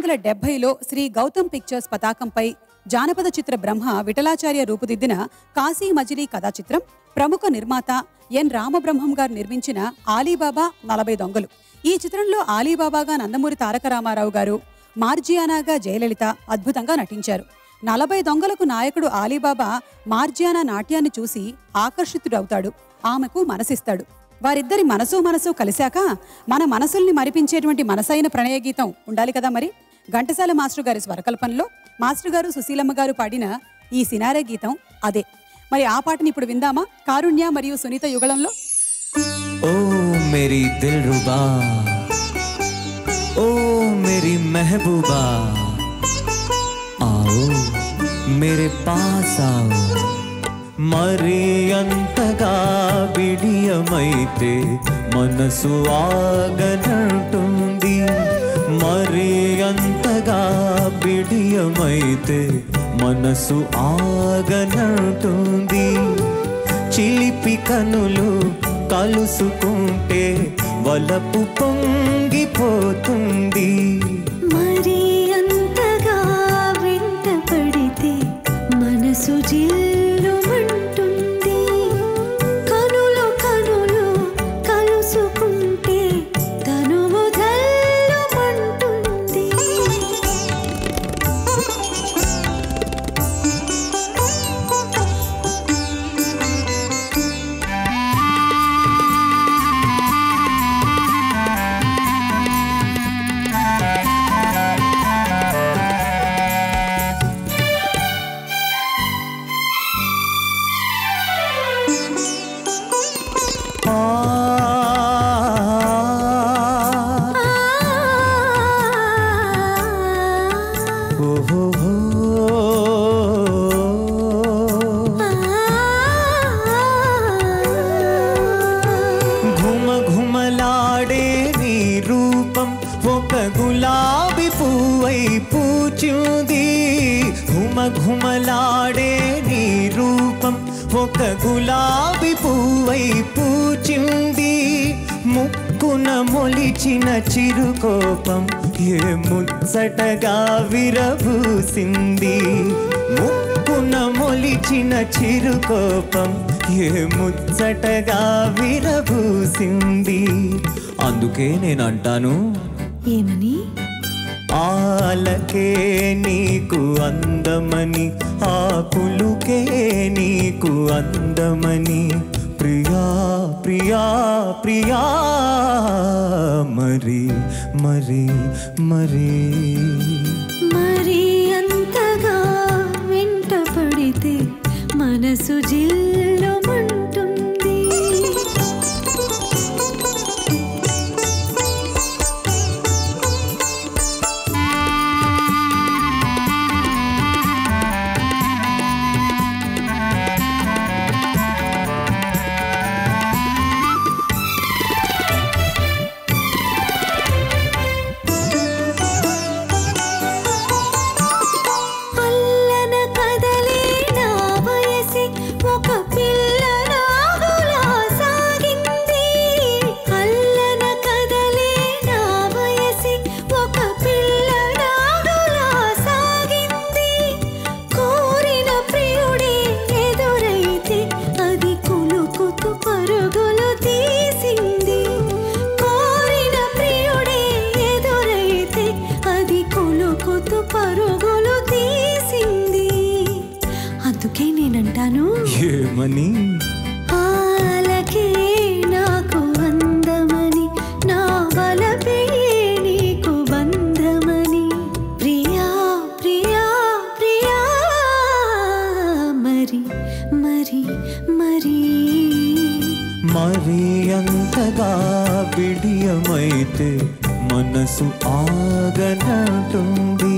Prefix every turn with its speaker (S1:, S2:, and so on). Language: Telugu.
S1: వందల డెబ్బైలో శ్రీ గౌతమ్ పిక్చర్స్ పతాకంపై జానపద చిత్ర బ్రహ్మ విఠలాచార్య రూపుదిద్దిన కాశీ మజిలీ కథా చిత్రం ప్రముఖ నిర్మాత ఎన్ రామబ్రహ్మం గారు నిర్మించిన ఆలీబాబా నలభై దొంగలు ఈ చిత్రంలో ఆలీబాబాగా నందమూరి తారక రామారావు గారు మార్జియానాగా జయలలిత అద్భుతంగా నటించారు నలభై దొంగలకు నాయకుడు ఆలీబాబా మార్జియానా నాట్యాన్ని చూసి ఆకర్షితుడవుతాడు ఆమెకు మనసిస్తాడు వారిద్దరి మనసు మనసు కలిశాక మన మనసుల్ని మరిపించేటువంటి మనసైన ప్రణయ గీతం ఉండాలి కదా మరి ఘంటసాల మాస్టర్ గారి స్వరకల్పనలో మాస్టర్ గారు సుశీలమ్మ గారు పాడిన ఈ సినారే గీతం అదే మరి ఆ పాటని ఇప్పుడు విందామా కారుణ్య మరియు సునీత యుగళంలో
S2: ओ मेरी दिलरुबा ओ मेरी महबूबा आओ मेरे पास आओ మరి అంతగా బిడియమైతే మనసు ఆగనంటుంది మరి అంతగా బిడియమైతే మనసు ఆగనంటుంది చిలిపి కనులు కలుసుకుంటే వలపు పొంగిపోతుంది
S3: మరి అంతగా వెంట పడితే మనసు జిల్లుమంటుంది కనులు కనులు కలుసుకుంటే తనువు జల్లుమంటుంది
S2: ఆ ఓహో ఘుమ ఘుమలాడే నీ రూపం ఒక గులాబీ పువ్వై పూచుంది ఘుమ ఘుమలాడే నీ రూపం ఒక గులాబీ పువ్వై పూచుంది ముక్కున మొలిచిన చిరుకోపం ఏ ముచ్చటగా విరబూసింది ముక్కున మొలిచిన చిరుకోపం ఏ ముచ్చటగా విరబూసింది అందుకే నేను అంటాను
S3: ఏమని
S2: ఆలకే నీకు అందమని ఆకులుకే నీకు అందమని ప్రియా ప్రియా ప్రియా మరి మరి మరి
S3: మరి అంతగా వెంట పడితే మనసు జిల్లుమంటుంది అల్లన కదలే నా వయసి ఒక పిల్ల నాగులా సాగింది అల్లన కదలే నా వయసి ఒక పిల్ల నాగులా సాగింది కోరిన ప్రియుడే ఎదురైతే అది కులుకుతూ పరుగులు తీసింది కోరిన ప్రియుడే ఎదురైతే అది కులుకుతూ పరుగులు తీసింది అందుకే నేనంటాను
S2: ఏమని
S3: ఆలకే నాకు అందమని నా బలపే నీకు బంధమని ప్రియా ప్రియా ప్రియా మరి మరి మరి
S2: మరి అంతగా బిడియమైతే మనసు ఆగనంటుంది